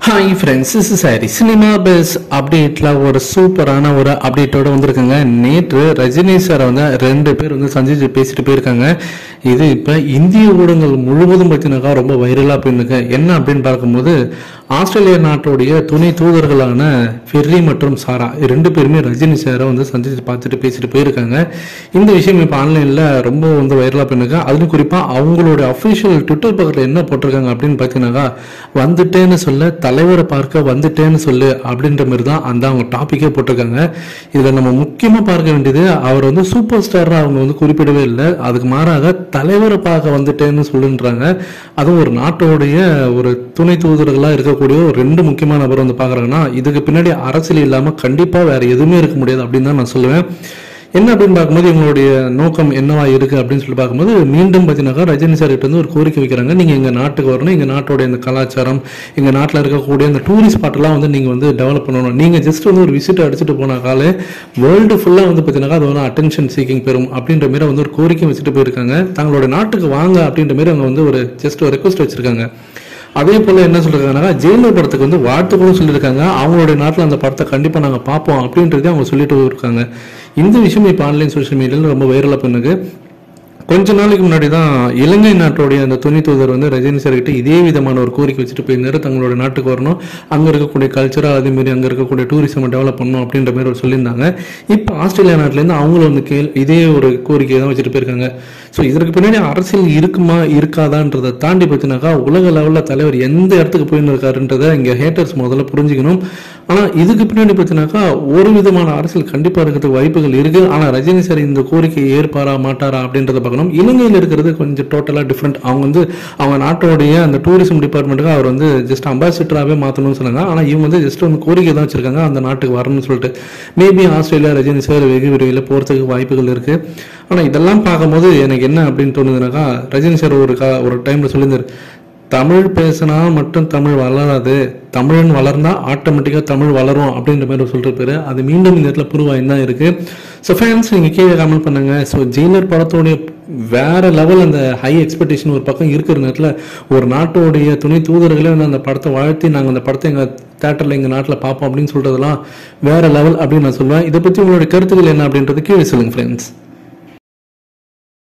hi friends is sorry cinema பேஸ் அப்டேட்ல ஒரு சூப்பரான ஒரு அப்டேட்டோட வந்திருக்குங்க நேற்று ரஜினி சார் வந்து ரெண்டு பேர் வந்து சந்திச்சு பேசிட்டு போயிருக்காங்க இது இப்போ இந்திய ஊடகங்கள் முழுவதும் பார்த்தீங்கன்னாக்கா ரொம்ப வைரலாக போயிருக்கு என்ன அப்படின்னு பார்க்கும்போது ஆஸ்திரேலியா நாட்டுடைய துணை தூதர்களான ஃபெர்ரி மற்றும் சாரா இது ரெண்டு பேருமே ரஜினி சாரை வந்து சந்திச்சு பார்த்துட்டு பேசிட்டு போயிருக்காங்க இந்த விஷயம் இப்போ ஆன்லைனில் ரொம்ப வந்து வைரலாக போயிருக்கு அதுவும் குறிப்பாக அவங்களோட அஃபிஷியல் ட்விட்டர் பக்கத்தில் என்ன போட்டிருக்காங்க அப்படின்னு பார்த்தீங்கன்னாக்கா வந்துட்டேன்னு சொல்ல தலைவரை பார்க்க வந்துட்டேன்னு சொல்லு அப்படின்ற மாதிரி தான் அந்த அவங்க டாப்பிக்கே போட்டிருக்காங்க இதில் நம்ம முக்கியமாக பார்க்க வேண்டியது அவர் வந்து சூப்பர் ஸ்டாராக அவங்க வந்து குறிப்பிடவே இல்லை அதுக்கு மாறாக தலைவரை பார்க்க வந்துட்டேன்னு சொல்லுன்றாங்க அதுவும் ஒரு நாட்டோடைய ஒரு துணை தூதர்களாக இருக்கக்கூடிய ஒரு ரெண்டு முக்கியமான நபர் வந்து பார்க்குறாங்கன்னா இதுக்கு பின்னாடி அரசியல் இல்லாமல் கண்டிப்பாக வேற எதுவுமே இருக்க முடியாது அப்படின்னு தான் நான் சொல்லுவேன் என்ன அப்படின்னு பார்க்கும்போது இவங்களுடைய நோக்கம் என்னவா இருக்கு அப்படின்னு சொல்லி பார்க்கும்போது மீண்டும் பார்த்தீங்கன்னாக்கா ரஜினி சார் கிட்ட இருந்து ஒரு கோரிக்கை வைக்கிறாங்க நீங்க எங்க நாட்டுக்கு வரணும் எங்க நாட்டோட இந்த கலாச்சாரம் எங்க நாட்டில் இருக்கக்கூடிய இந்த டூரிஸ்ட் ஸ்பாட்லாம் வந்து நீங்க வந்து டெவலப் பண்ணணும் நீங்க ஜஸ்ட் வந்து ஒரு விசிட் அடிச்சுட்டு போனாக்காலே வேர்ல்டு ஃபுல்லா வந்து பார்த்தீங்கன்னா அது வந்து அட்டென்ஷன் சீக்கிங் பெறும் அப்படின்ற மாதிரி வந்து ஒரு கோரிக்கை வச்சுட்டு போயிருக்காங்க தங்களோட நாட்டுக்கு வாங்க அப்படின்ற மாதிரி அவங்க வந்து ஒரு ஜஸ்ட் ஒரு ரெக்வஸ்ட் வச்சிருக்காங்க அதே போல என்ன சொல்லிருக்காங்கன்னா ஜெயிலர் படத்துக்கு வந்து வாழ்த்துக்களும் சொல்லியிருக்காங்க அவங்களுடைய நாட்டில் அந்த படத்தை கண்டிப்பாக நாங்கள் பார்ப்போம் அப்படின்றதே அவங்க சொல்லிட்டு இருக்காங்க இந்த விஷயம் இப்போ ஆன்லைன் சோஷியல் மீடியாவில் ரொம்ப வைரலாக பண்ணுது கொஞ்ச நாளைக்கு முன்னாடி தான் இலங்கை நாட்டுடைய அந்த துணை தூதர் வந்து ரஜினி சார் கிட்ட இதே விதமான ஒரு கோரிக்கை வச்சுட்டு போயிருந்தாரு தங்களோட நாட்டுக்கு வரணும் அங்கே இருக்கக்கூடிய கல்ச்சரா அதே மாதிரி அங்கே இருக்கக்கூடிய டூரிசம் டெவலப் பண்ணணும் அப்படின்ற மாதிரி ஒரு சொல்லியிருந்தாங்க இப்போ ஆஸ்திரேலியா நாட்டிலேருந்து அவங்களும் வந்து கேள் இதே ஒரு கோரிக்கையை தான் வச்சுட்டு போயிருக்காங்க ஸோ இதற்கு பின்னாடி அரசியல் இருக்குமா இருக்காதான்றதை தாண்டி பார்த்தீங்கன்னாக்கா உலக லெவலில் தலைவர் எந்த இடத்துக்கு போயின்னு இருக்காருன்றதை இங்கே ஹேட்டர்ஸ் முதல்ல புரிஞ்சுக்கணும் ஆனால் இதுக்கு பின்னாடி பார்த்தீங்கன்னாக்கா ஒரு விதமான அரசியல் கண்டிப்பாக இருக்கிறதுக்கு வாய்ப்புகள் இருக்கு ஆனால் ரஜினி சார் இந்த கோரிக்கையை ஏற்பாரா மாட்டாரா அப்படின்றத பார்க்கணும் இலங்கையில் இருக்கிறது கொஞ்சம் டோட்டலாக டிஃப்ரெண்ட் அவங்க வந்து அவங்க நாட்டோடைய அந்த டூரிசம் டிபார்ட்மெண்ட்டுக்கு அவர் வந்து ஜஸ்ட் அம்பாசிடராகவே மாற்றணும்னு சொன்னாங்க ஆனால் இவங்க வந்து ஜஸ்ட் வந்து கோரிக்கை தான் வச்சிருக்காங்க அந்த நாட்டுக்கு வரணும்னு சொல்லிட்டு மேபி ஆஸ்திரேலியா ரஜினி சார் வெகு விரைவில் போகிறதுக்கு வாய்ப்புகள் இருக்கு ஆனால் இதெல்லாம் பார்க்கும்போது எனக்கு என்ன அப்படின்னு தோணுதுனாக்கா ரஜினி சார் ஒரு கா ஒரு டைம்ல சொல்லியிருந்தார் தமிழ் பேசினா மட்டும் தமிழ் வளராது தமிழன் வளர்ந்தா ஆட்டோமேட்டிக்காக தமிழ் வளரும் அப்படின்ற மாதிரி சொல்லிருப்பாரு அது மீண்டும் இந்த இடத்துல ப்ரூவ் தான் இருக்கு ஸோ ஃபேன்ஸ் நீங்கள் கீழே கமெண்ட் பண்ணுங்க ஸோ ஜெயிலர் படத்தோடைய வேற லெவல் அந்த ஹை எக்ஸ்பெக்டேஷன் ஒரு பக்கம் இருக்கிற நேரத்தில் ஒரு நாட்டோடைய துணை தூதர்களே வந்து அந்த படத்தை வாழ்த்தி நாங்கள் அந்த படத்தை எங்கள் தேட்டரில் எங்கள் நாட்டில் பார்ப்போம் அப்படின்னு சொல்றதெல்லாம் வேற லெவல் அப்படின்னு நான் சொல்லுவேன் இதை பற்றி உங்களுடைய கருத்துக்கள் என்ன அப்படின்றது கீழே சொல்லுங்க ஃப்ரெண்ட்ஸ்